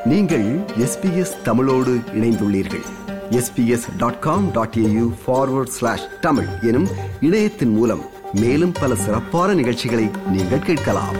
நீங்கள் எஸ்பிஎஸ் தமிழோடு இணைந்துள்ளீர்கள் SBS dot com dot AU forward slash Tamil எனும் இணையத்தின் மூலம் மேலும் பல சிறப்பான நிகழ்ச்சிகளை நீங்கள் கேட்கலாம்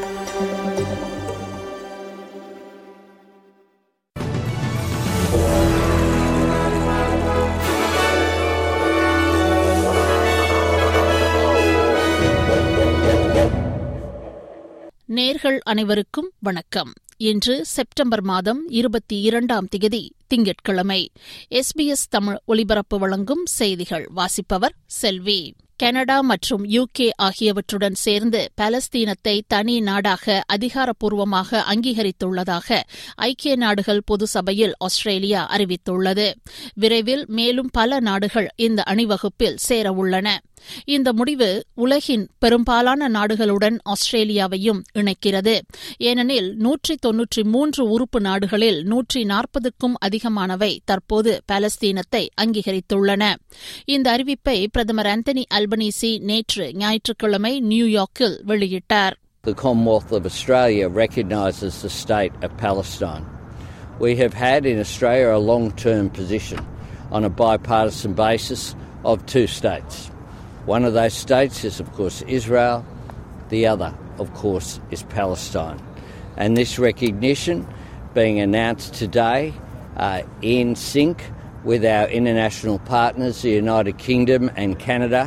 நேர்கள் அனைவருக்கும் வணக்கம் இன்று செப்டம்பர் மாதம் இருபத்தி இரண்டாம் திகதி திங்கட்கிழமை எஸ்பிஎஸ் தமிழ் ஒலிபரப்பு வழங்கும் செய்திகள் வாசிப்பவர் செல்வி கனடா மற்றும் யுகே ஆகியவற்றுடன் சேர்ந்து பாலஸ்தீனத்தை தனி நாடாக அதிகாரப்பூர்வமாக அங்கீகரித்துள்ளதாக ஐக்கிய நாடுகள் பொது சபையில் ஆஸ்திரேலியா அறிவித்துள்ளது விரைவில் மேலும் பல நாடுகள் இந்த அணிவகுப்பில் சேரவுள்ளன இந்த முடிவு உலகின் பெரும்பாலான நாடுகளுடன் ஆஸ்திரேலியாவையும் இணைக்கிறது ஏனெனில் நூற்றி தொன்னூற்றி மூன்று உறுப்பு நாடுகளில் நூற்றி நாற்பதுக்கும் அதிகமானவை தற்போது பாலஸ்தீனத்தை அங்கீகரித்துள்ளன இந்த அறிவிப்பை பிரதமர் ஆந்தனி அல்பனீசி நேற்று ஞாயிற்றுக்கிழமை நியூயார்க்கில் வெளியிட்டார் The Commonwealth of Australia recognises the state of Palestine. We have had in Australia a long term position on a bipartisan basis of two states. One of those states is, of course, Israel, the other, of course, is Palestine. And this recognition being announced today uh, in sync with our international partners, the United Kingdom and Canada.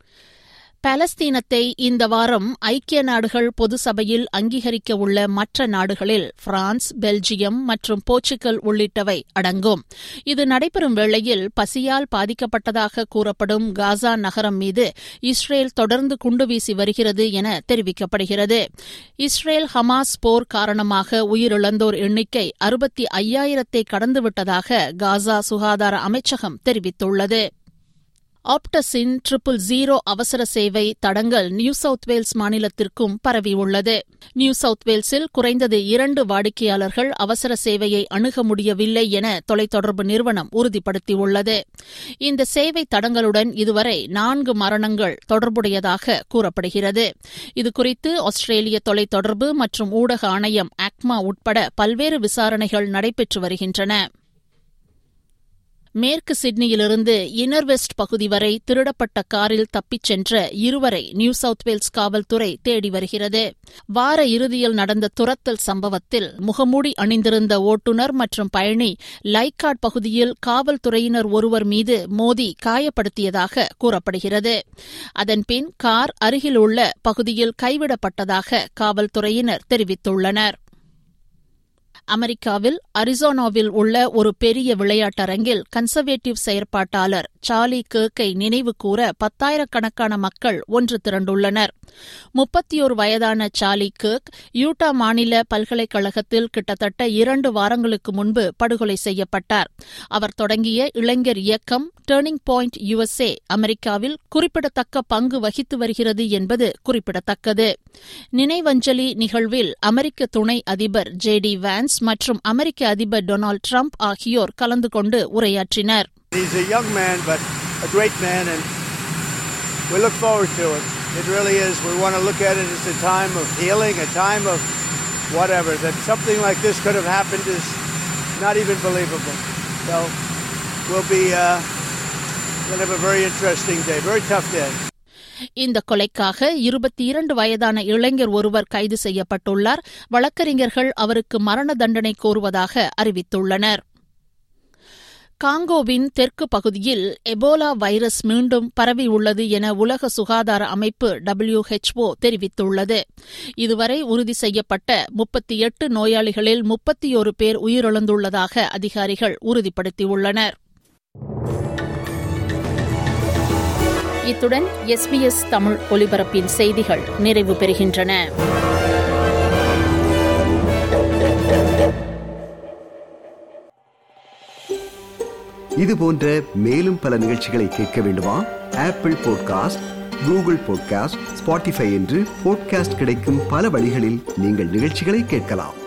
பாலஸ்தீனத்தை இந்த வாரம் ஐக்கிய நாடுகள் பொது சபையில் அங்கீகரிக்க உள்ள மற்ற நாடுகளில் பிரான்ஸ் பெல்ஜியம் மற்றும் போர்ச்சுகல் உள்ளிட்டவை அடங்கும் இது நடைபெறும் வேளையில் பசியால் பாதிக்கப்பட்டதாக கூறப்படும் காசா நகரம் மீது இஸ்ரேல் தொடர்ந்து குண்டு வீசி வருகிறது என தெரிவிக்கப்படுகிறது இஸ்ரேல் ஹமாஸ் போர் காரணமாக உயிரிழந்தோர் எண்ணிக்கை அறுபத்தி ஐயாயிரத்தை கடந்துவிட்டதாக காசா சுகாதார அமைச்சகம் தெரிவித்துள்ளது ஆப்டஸின் ட்ரிபிள் ஜீரோ அவசர சேவை தடங்கள் நியூ சவுத் வேல்ஸ் மாநிலத்திற்கும் பரவியுள்ளது நியூ சவுத் வேல்ஸில் குறைந்தது இரண்டு வாடிக்கையாளர்கள் அவசர சேவையை அணுக முடியவில்லை என தொலைத்தொடர்பு நிறுவனம் உறுதிப்படுத்தியுள்ளது இந்த சேவை தடங்களுடன் இதுவரை நான்கு மரணங்கள் தொடர்புடையதாக கூறப்படுகிறது இதுகுறித்து ஆஸ்திரேலிய தொலைத்தொடர்பு மற்றும் ஊடக ஆணையம் ஆக்மா உட்பட பல்வேறு விசாரணைகள் நடைபெற்று வருகின்றன மேற்கு சிட்னியிலிருந்து இன்னர் வெஸ்ட் பகுதி வரை திருடப்பட்ட காரில் தப்பிச் சென்ற இருவரை நியூ சவுத் வேல்ஸ் காவல்துறை தேடி வருகிறது வார இறுதியில் நடந்த துரத்தல் சம்பவத்தில் முகமூடி அணிந்திருந்த ஓட்டுநர் மற்றும் பயணி லைக்காட் பகுதியில் காவல்துறையினர் ஒருவர் மீது மோதி காயப்படுத்தியதாக கூறப்படுகிறது அதன்பின் கார் அருகிலுள்ள பகுதியில் கைவிடப்பட்டதாக காவல்துறையினர் தெரிவித்துள்ளனா் அமெரிக்காவில் அரிசோனாவில் உள்ள ஒரு பெரிய விளையாட்டரங்கில் கன்சர்வேட்டிவ் செயற்பாட்டாளர் சார்லி கேர்க்கை நினைவு கூற பத்தாயிரக்கணக்கான மக்கள் ஒன்று திரண்டுள்ளனர் முப்பத்தியோரு வயதான சார்லி கேர்க் யூட்டா மாநில பல்கலைக்கழகத்தில் கிட்டத்தட்ட இரண்டு வாரங்களுக்கு முன்பு படுகொலை செய்யப்பட்டார் அவர் தொடங்கிய இளைஞர் இயக்கம் டேர்னிங் பாயிண்ட் யுஎஸ்ஏ அமெரிக்காவில் குறிப்பிடத்தக்க பங்கு வகித்து வருகிறது என்பது குறிப்பிடத்தக்கது நினைவஞ்சலி நிகழ்வில் அமெரிக்க துணை அதிபர் ஜே டி வான்ஸ் மற்றும் அமெரிக்க அதிபர் டொனால்டு டிரம்ப் ஆகியோர் கலந்து கொண்டு உரையாற்றினர் He's a young man, but a great man, and we look forward to it. It really is. We want to look at it as a time of healing, a time of whatever. That something like this could have happened is not even believable. So we'll be uh, going to have a very interesting day, very tough day. இந்த கொலைக்காக இருபத்தி இரண்டு வயதான இளைஞர் ஒருவர் கைது செய்யப்பட்டுள்ளார் வழக்கறிஞர்கள் அவருக்கு மரண தண்டனை கோருவதாக அறிவித்துள்ளனர் காங்கோவின் தெற்கு பகுதியில் எபோலா வைரஸ் மீண்டும் பரவியுள்ளது என உலக சுகாதார அமைப்பு டபிள்யூஹெச்ஓ தெரிவித்துள்ளது இதுவரை உறுதி செய்யப்பட்ட முப்பத்தி எட்டு நோயாளிகளில் முப்பத்தியோரு பேர் உயிரிழந்துள்ளதாக அதிகாரிகள் உறுதிப்படுத்தியுள்ளனர் இத்துடன் எஸ்பிஎஸ் தமிழ் ஒலிபரப்பின் செய்திகள் நிறைவு பெறுகின்றன இது போன்ற மேலும் பல நிகழ்ச்சிகளை கேட்க வேண்டுமா Apple podcast Google podcast Spotify என்று பாட்காஸ்ட் கிடைக்கும் பல வழிகளில் நீங்கள் நிகழ்ச்சிகளை கேட்கலாம்